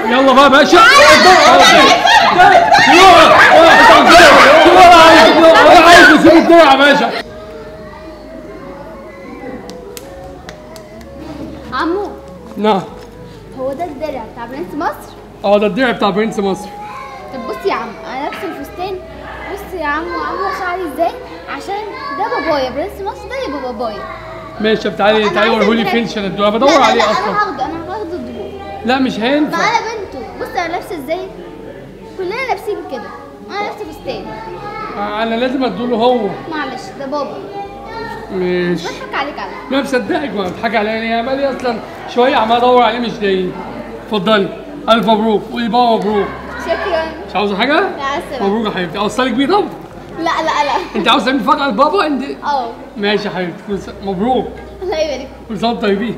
يلا بقى يا باشا انا عايز اسيب الدرع يا باشا عمو نعم هو ده الدرع بتاع برنس مصر اه ده الدرع بتاع برنس مصر طب بص يا عم انا لابسه الفستان بص يا عم عامله شعري ازاي عشان ده بابايا برنس مصر ده يبقى بابايا ماشي طب تعالي أنا تعالي عايزة وريهولي الدرع. فين عشان الدرع لا بدور لا عليه لا اصلا انا هاخده انا هاخده الدبور لا مش ما هينفع انا بنته بص انا لابسه ازاي كلنا لابسين كده انا لابسه فستان آه، انا لازم ادوله هو معلش ده بابا ماشي بضحك عليك على لا مصدقك ما بتضحك عليا ليه انا بقالي اصلا شويه عمال ادور عليه مش لاقيه اتفضلي الف مبروك قولي بابا مبروك شكرا مش عاوزه حاجه مع السلامه مبروك يا حبيبتي اوصلك بيه طب لا لا لا انت عاوز تعمل مفاجاه لبابا انت اه ماشي يا حبيبتي كل سنة- مبروك الله يبارك كل سنه وانتم طيبين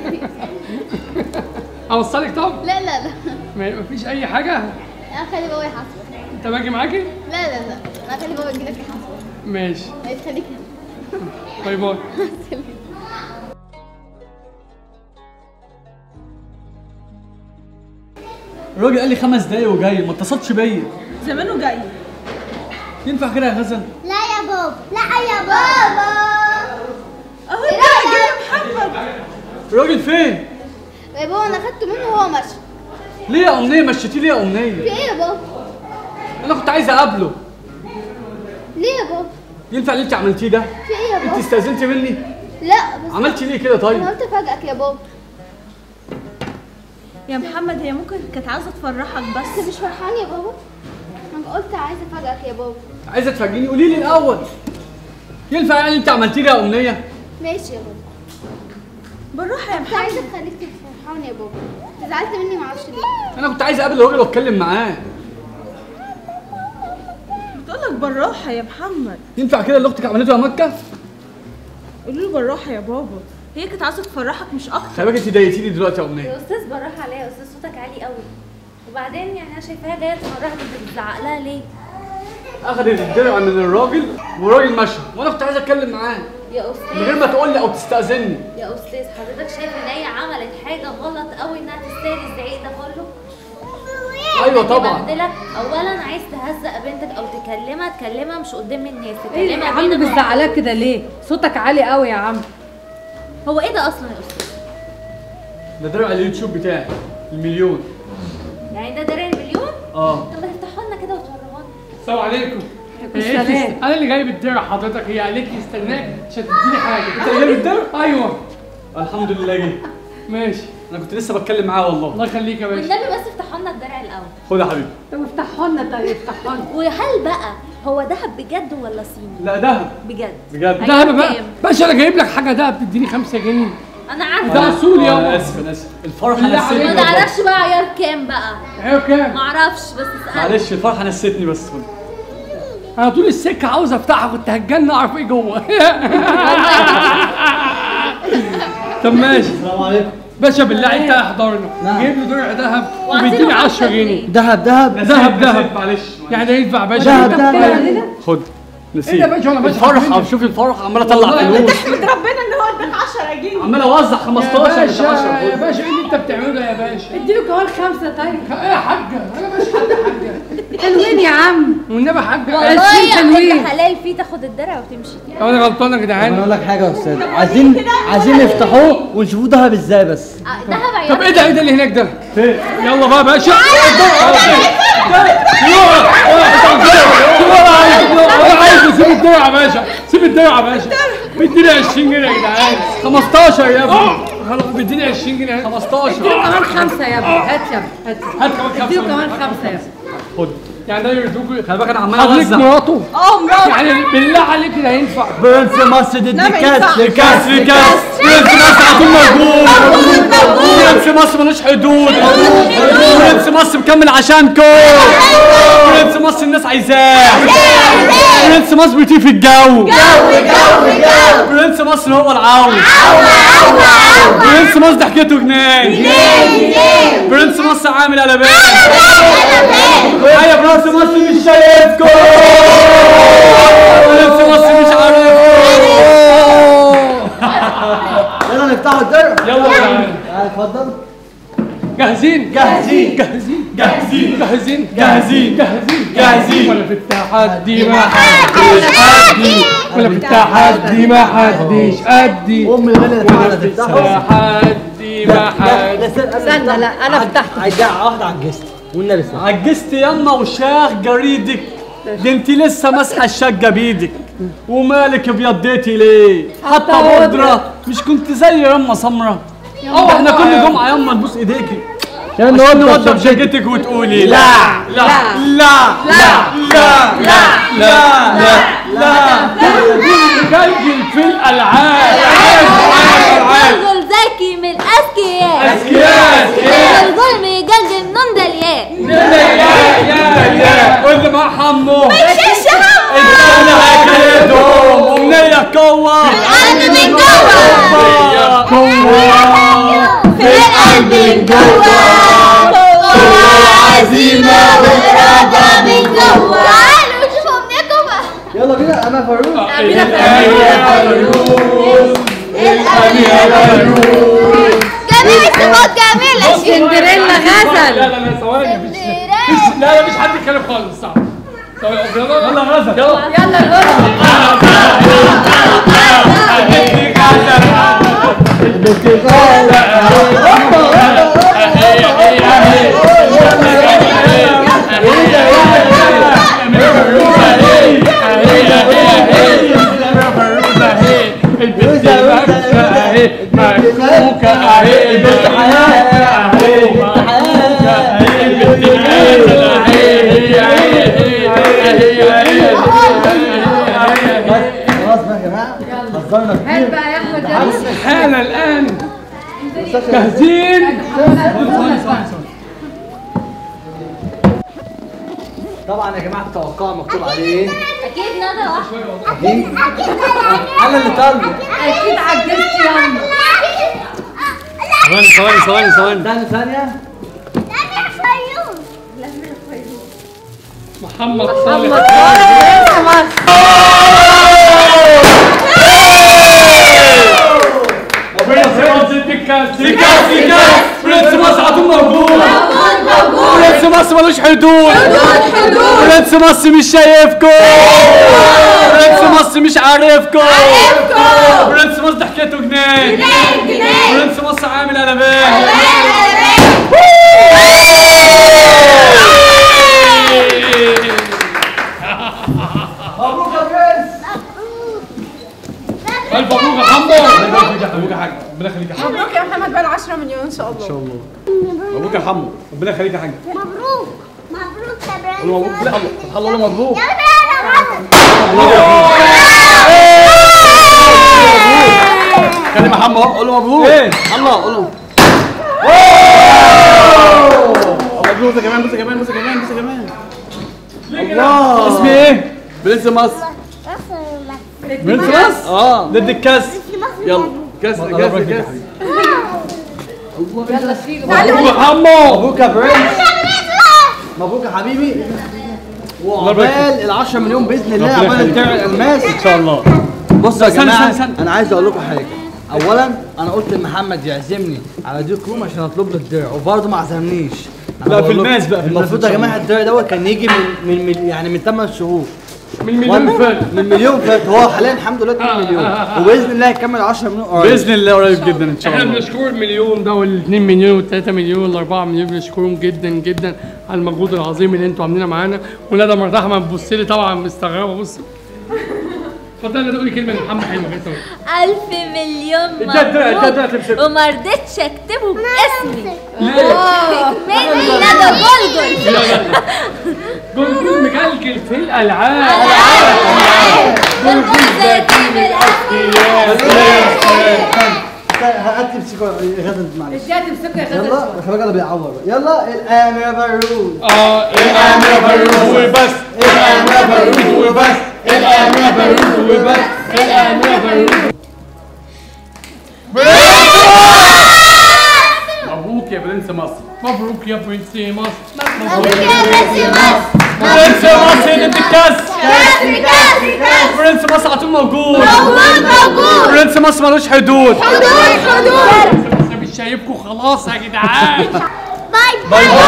اوصلك طب لا لا لا ما- مفيش اي حاجه انا خلي بابا يحاسبك انت باجي معاكي لا لا لا انا خلي بابا يجيلك يحاسبك ماشي ما يتخليك باي باي الراجل قال لي خمس دقايق وجاي ما اتصلش بيا زمانه جاي ينفع كده يا غزل لا يا بابا لا يا بابا اهو إيه انت رأيك؟ جاي يا محمد الراجل فين يا بابا انا خدته منه وهو ماشي ليه يا امنيه مشيتيه ليه يا امنيه في ايه يا بابا انا كنت عايز اقابله ليه يا بابا ينفع اللي انت عملتيه ده في ايه يا انت بابا استاذنتي مني لا بس عملتي ليه كده انا طيب قلت افاجئك يا بابا يا محمد هي ممكن كانت عايزه تفرحك انت بس مش فرحان يا بابا انا قلت عايزه افاجئك يا بابا عايزه تفاجئني قولي لي الاول ينفع يعني انت عملتي لي يا امنيه ماشي يا بابا بالراحه يا كنت عايزه محمد اخليك تبقى فرحان يا بابا انت زعلت مني معرفش ليه انا كنت عايز اقابل الراجل واتكلم معاه بتقول لك بالراحه يا محمد ينفع كده اللي اختك عملته يا مكه قولوا له بالراحه يا بابا هي كانت عايزه تفرحك مش اكتر خلي بالك انت ضايقتيني دلوقتي يا امنيه يا استاذ بالراحه عليا يا استاذ صوتك عالي قوي وبعدين يعني انا شايفاها جايه تفرحك انت بتزعق لها ليه اخدت الدرع من الراجل والراجل مشى وانا كنت عايز اتكلم معاه يا من غير استاذ ما تقول لي او تستاذني يا استاذ حضرتك شايف ان هي عملت حاجه غلط قوي انها تستاهل الزعيق ده كله ايوه دي طبعا مبهدلة. اولا عايز تهزق بنتك او تكلمها تكلمها مش قدام الناس ايه يا تكلمها عم بينك بتزعلاك كده ليه؟ صوتك عالي قوي يا عم هو ايه ده اصلا يا استاذ ده درع اليوتيوب بتاعي المليون يعني ده درع المليون اه طب ما تفتحوا لنا كده وتوريهولنا السلام عليكم هي قالت السلام. لي- انا اللي جايب الدرع حضرتك هي قالت لي استناك عشان تديني حاجه انت اللي جايب الدرع ايوه الحمد لله جه ماشي انا كنت لسه بتكلم معاه والله الله يخليك يا باشا والنبي بس افتحوا لنا الدرع الاول خد يا حبيبي طب افتحوا لنا طيب افتحوا لنا وهل بقى هو دهب بجد ولا صيني لا دهب بجد بجد دهب بقى كام؟ باشا انا جايب لك حاجه دهب تديني 5 جنيه انا عارفه ده اصول آه، انا يابا اسف انا اسف الفرحه بالله نسيتني عليك. ما والله. تعرفش بقى عيار كام بقى ايوه كام معرفش بس اسأل معلش الفرحه نسيتني بس انا طول السكه عاوز افتحها كنت هتجنن اعرف ايه جوه طب ماشي السلام عليكم باشا بالله انت احضرنا نعم. جايب له درع ذهب وعايزينه وبيديني خمسة 10 جنيه جنيه. دهب دهب ذهب ذهب معلش يعني ده ينفع يا باشا دهب انت دهب. بتاع- علينا خد ايه نسيت ده يا باشا وانا باشا الفرحه حبيبي. شوف الفرحه عمال اطلع والله فلوس احمد ربنا ان هو اداك 10 جنيه عمال اوزع يا 15 مش باشا 10 يا باشا ايه اللي انت بتعمله ده يا باشا اديله كمان خمسة طيب ايه يا حاجه انا مش حد حاجه حلوين يا عم والنبي يا حاجه والله عشرين حلوين. انت حلال فيه تاخد الدرع وتمشي طب انا غلطان يا طب انا جدعان اقول لك حاجه يا استاذ عايزين عايزين نفتحوه ونشوفوه دهب ازاي بس آه، دهب عيار طب ايه ده ايه ده اللي هناك ده فين؟ يلا بقى يا باشا انا عايز اسيب الدرع يا باشا سيب الدرع يا باشا بيديني 20 جنيه يا جدعان 15 يا ابني خلاص بيديني 20 جنيه 15 اديله كمان خمسة يا ابني هات يا ابني هات هات كمان خمسة اديله كمان خمسة يا ابني خد يعني ده يرضوكوا خلي بالك انا عمال حضرتك اوزع مراته اه مراد يعني بالله عليك ده ينفع برنس مصر ضد لا، ما كاس ينفعش. كاس في كاس برنس مصر على طول موجود برنس مصر ملوش حدود برنس مصر مكمل عشانكم برنس مصر الناس عايزاه برنس مصر بيطير في الجو برنس مصر هو العون برنس مصر ضحكته جنان برنس مصر عامل قلبان يا برنس مصر مش شايفكم برنس مصر مش عارفكم يلا نفتحوا الدرع يلا يا جدعان تعال اتفضل جاهزين جاهزين. جاهزين جاهزين جاهزين جاهزين. جاهزين جاهزين. ولا في التحدي ما حدش قدي ولا في التحدي ما حدش قدي ام الغالي اللي ولا تعالى في تفتحه التحدي ما حدش استنى لا انا فتحت عجع واحده عجزت والنبي صلى عجزت يما وشاخ جريدك ده انت لسه ماسحه الشقه بايدك ومالك ابيضيتي ليه؟ حتى بودرة. بودره مش كنت زي يما سمره اه احنا كل جمعه يما نبوس ايديكي عشان عشان نوضب نوضب شقتك. شقتك وتقولي لا. لا لا لا لا لا لا لا جلجل في الالعاب رجل ذكي من الاذكياء أذكياء، أذكياء. الظلم يجلجل نون دلياء واللي مع حمو شش انا هكيدهم ومنية قوة القلب من جوه في القلب من جوه قوة عزيمة وإرادة من جوه تعالوا شوفوا أمنيتكم يلا بينا انا فاروق جميل الصفات جميلة سندريلا لا غزل لا لا ثواني مفيش مفيش- لا لا مش حد يتكلم خالص صعب ثواني يلا يلا غزل يلا يلا الأردن مكوكة اهي البنت حياة اهي مكوكة اهي البنت غازل اهي اهي اهي اهي خلاص بقى يا جماعه هزرنا هات كتير بقى يا احمد يلا حان الان جاهزين طبعا يا جماعه التوقع مكتوب عليه ايه؟ أكيد ندى واحدة اكيد انا اللي طالبه اكيد عجزت يلا ثواني ثواني ثواني ثواني ثانيه ثانيه محمد صالح برنس مصر على طول موجود برنس مصر ملوش حدود برنس مصر مش شايفكم برنس مصر مش عارفكم برنس مصر ضحكته جنيه برنس مصر عامل قلبان مبروك يا برنس الف مبروك يا حمو مبروك يا حاج ربنا يخليك يا حاج مبروك يا محمد بقى 10 مليون ان شاء الله مبروك يا حمو ربنا يخليك يا حاج مبروك مبروك يا برنس قول مبروك لا الله الله قول مبروك كلم محمد اهو قول له مبروك الله قول له مبروك بوسه كمان بوسه كمان بوسه كمان بوسه كمان الله اسمي ايه؟ برنس مصر برنس مصر؟ اه ضد الكاس يلا كاس كاس كاس يلا شيلوا مبروك يا حمو مبروك يا برنس مبروك يا حبيبي وعقبال ال 10 مليون باذن الله ربنا عقبال يخليك. الدرع الالماس ان شاء الله بصوا يا استنى، جماعه استنى، استنى. انا عايز اقول لكم حاجه اولا انا قلت لمحمد يعزمني على ديك روم عشان اطلب له الدرع وبرضه ما عزمنيش أنا لا، بقول في لكم الماس بقى، في الماس المفروض إن يا شاء جماعه الدرع دوت كان يجي من من من- يعني من 8 شهور من مليون فات من مليون فات هو حاليا الحمد لله 2 مليون وباذن الله هيكمل 10 مليون قريب باذن الله قريب جدا ان شاء احنا الله بنشكر المليون ده وال 2 مليون وال 3 مليون وال 4 مليون بنشكرهم جدا جدا على المجهود العظيم اللي انتوا عاملينه معانا وندى مرات احمد بتبص لي طبعا مستغربه بص اتفضلي ندى قولي كلمه لمحمد حلمي كده طبعا. ألف مليون ده- ده- ده- ده مبروك تمسك. وما رضيتش أكتبه باسمي مني ندى جلجل جول جول مكلكل في الالعاب جلجل ذاتي من الأذكياء هات تمسكوا غدا معلش اديها تمسكوا يا غزل يلا خلي بالك بيعور يلا الان يا بارود اه الان يا بارود وبس الان يا بارود وبس الان يا بارود وبس الان يا بارود مبروك يا برنس مصر مبروك يا برنس مصر مبروك يا برنس مصر برنس مصر ضد الكاس كاس كاس كاس برنس مصر على طول موجود موجود موجود برنس مصر ملوش حدود حدود حدود مش شايف سايبكم خلاص يا جدعان باي باي باي